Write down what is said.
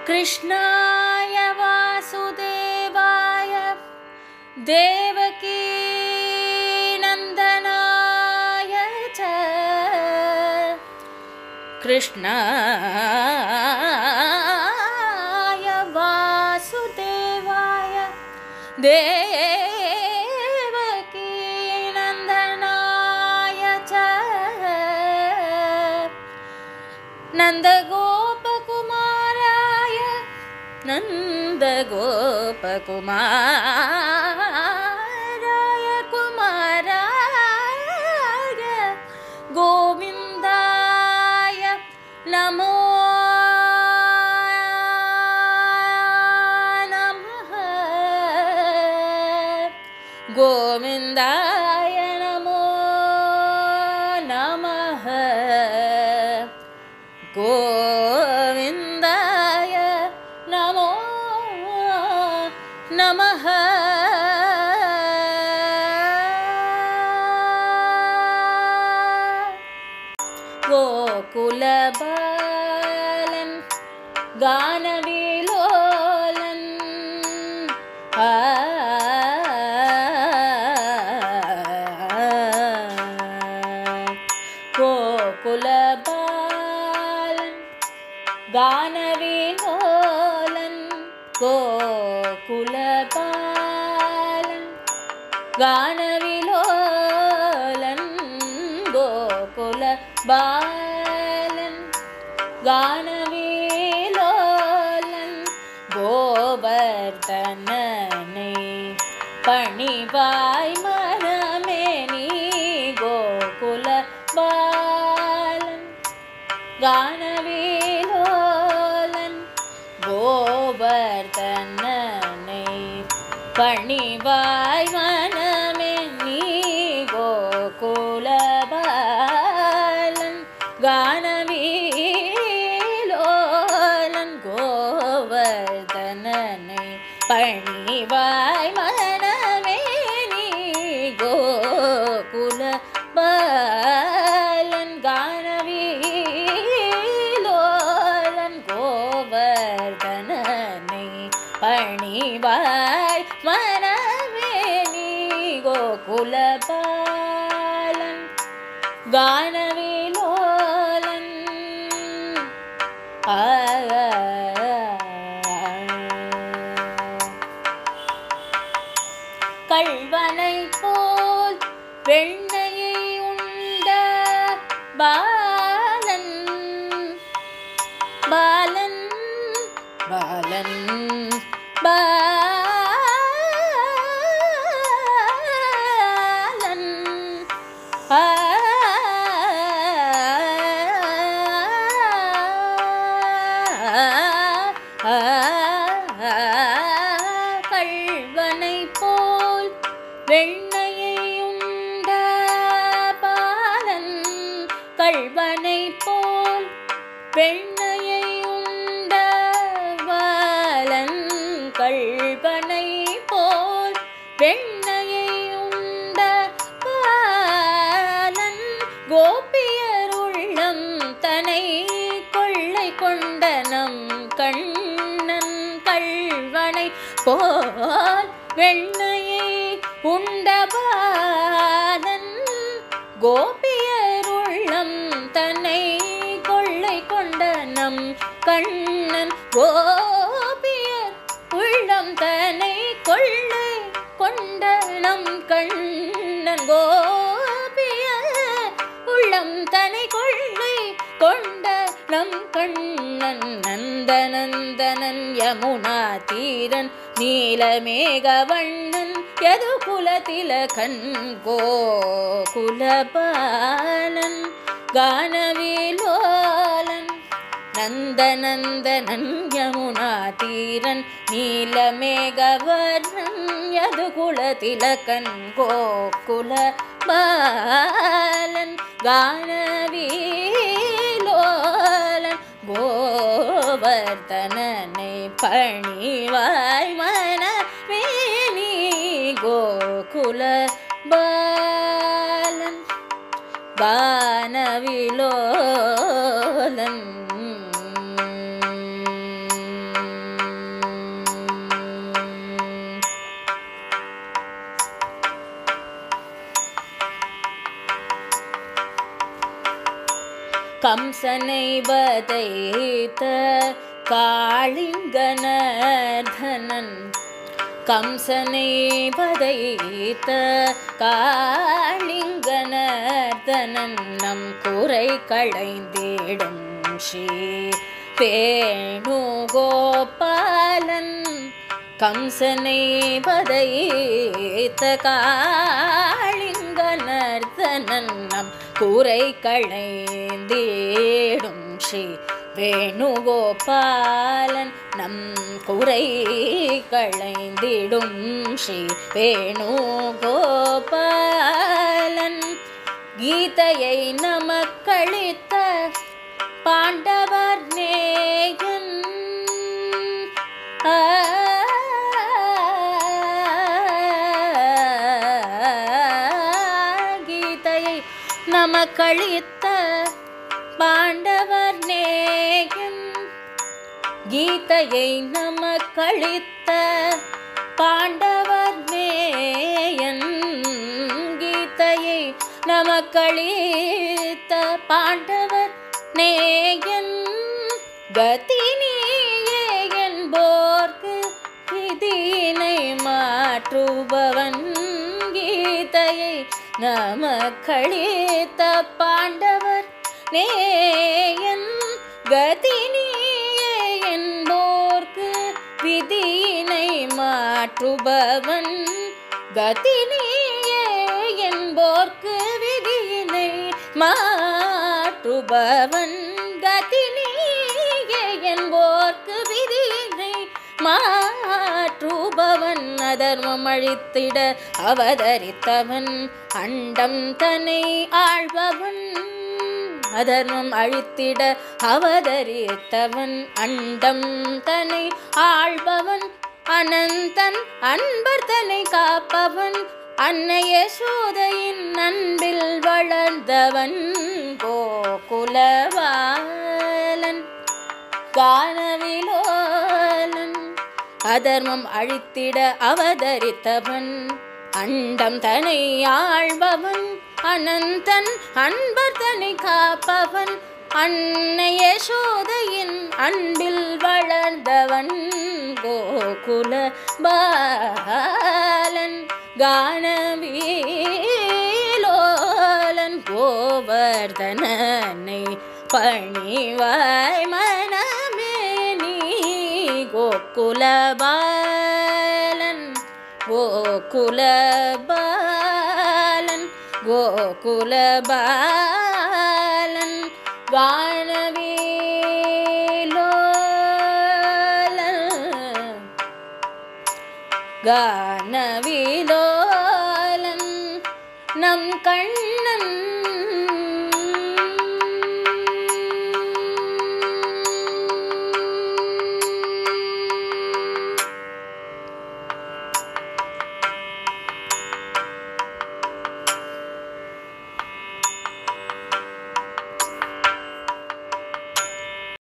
कृष्णाय वासुदेवाय देवकी नन्दनाय च कृष्णाय वासुदेवाय देवकी नन्दनाय च नन्दगोपकुमाराय नन्दगोपकुमाराय कुमाराय गोविन्दाय नमो नमः गोविन्दाय नमो नमः गोविन्दाय नमो नमः गोकुलबालन् गानविलोलन् आ गोकुलबालन् गानविलोलन् गोकुलबालन् गानविलोलन् गोकुलबालन् गानविलोलन् கோவர்தனனை பணிவாய் மனமே நீ கோகுல பாலன் கானவேலோலன் கோவர்தனனை பணிவாய் மனமே நீ கோகுல பாலன் கானவேலோலன் கோவர்தனனை பணிவாய் மனமே நீ கோகுல பாலன் கானவேலோலன் கோவர்தனனை பணிவாய் மனமே நீ கோகுல பாலன் கானவேலோலன் ஆ கள்வனை போல் வெண்ணையை உண்ட பாலன் பாலன் பாலன் பாலன் ஆ கள்வனை போல் வெண்ணையை உண்ட பாலன் கள்வனை போல் வெண்ணையை உண்ட பாலன் கள்வனை போல் வெண்ணையை உண்ட பாலன் கோபியர் உள்ளம் தனை கொள்ளை கொண்ட நம் கண்ணன் கள்வனை போல் வெண்ணையை உண்ட பாலன் கோபியர் உள்ளம் தன்னை கொள்ளை கொண்ட நம் கண்ணன் கோபியர் உள்ளம் தன்னை கொள்ளை கொண்ட நம் கண்ணன் கோபியர் உள்ளம் தன்னை கொள்ளை கொண்ட நம் கண்ணன் நந்தநந்தனன் யமுனா தீரன் நீலமேகவண்ணன் யது குலதிலகன் கோகுலபாலன் கானவிலோலன் நந்தநந்தனன் யமுனா தீரன் நீலமேகவர்ணன் யது குலதிலகன் கோகுல பாலன் கானவிலோலன் கோவர்தனனை பணிவாய் மனவேணி கோகுல பாலன் வானவிலோலன் கம்சனை வதைத்த காளிங்கனர்தனன் கம்சனை வதைத்த காளிங்கனர்தனன் நம் குறை களைந்திடும் ஸ்ரீ வேணுகோபாலன் கம்சனை வதைத்த காளிங்கனர்தனன் நம் குறை களைந்திடும் ஸ்ரீ வேணுகோபாலன் நம் குறை களைந்திடும் ஸ்ரீ வேணுகோபாலன் கீதையை நமக்களித்த பாண்டவர் நேயன் ஆ கீதையை நமக்களித்த பாண்டவர் நேயன் கீதையை நமக்களித்த பாண்டவர் நேயன் கீதையை நமக்களித்த பாண்டவர் நேயன் கதி நீயே என்போர்க்கு விதியினை மாற்றுபவன் கீதையை நமக்களித்த பாண்டவர் நேயன் கதி நீயே என்போர்க்கு விதியினை மாற்றுபவன் கதி நீயே என்போர்க்கு விதியினை மாற்றுபவன் கதி நீயே என்போர்க்கு விதியினை மாற்றுபவன் அதர்மம் அழித்திட அவதரித்தவன் அண்டம் தன்னை ஆழ்பவன் அதர்மம் அழித்திட அவதரித்தவன் அண்டம் தன்னை ஆழ்பவன் அனந்தன் அன்பர் தன்னை காப்பவன் அன்னைய சோதையின் அன்பில் வளர்ந்தவன் கோகுலவாலன் கானவிலோலன் அதர்மம் அழித்திட அவதரித்தவன் அண்டம் தனை ஆழ்பவன் அனந்தன் அன்பர் தனை காப்பவன் அன்னைய சோதையின் அன்பில் வளர்ந்தவன் கோகுல பாலன் கானவீலோலன் கோவர்தனனை பணிவாய் மனமே நீ கோகுலபாலன் கோகுலபாலன் கோகுலபாலன் கானவீலோலன் கானவிலோலன் நம் கண்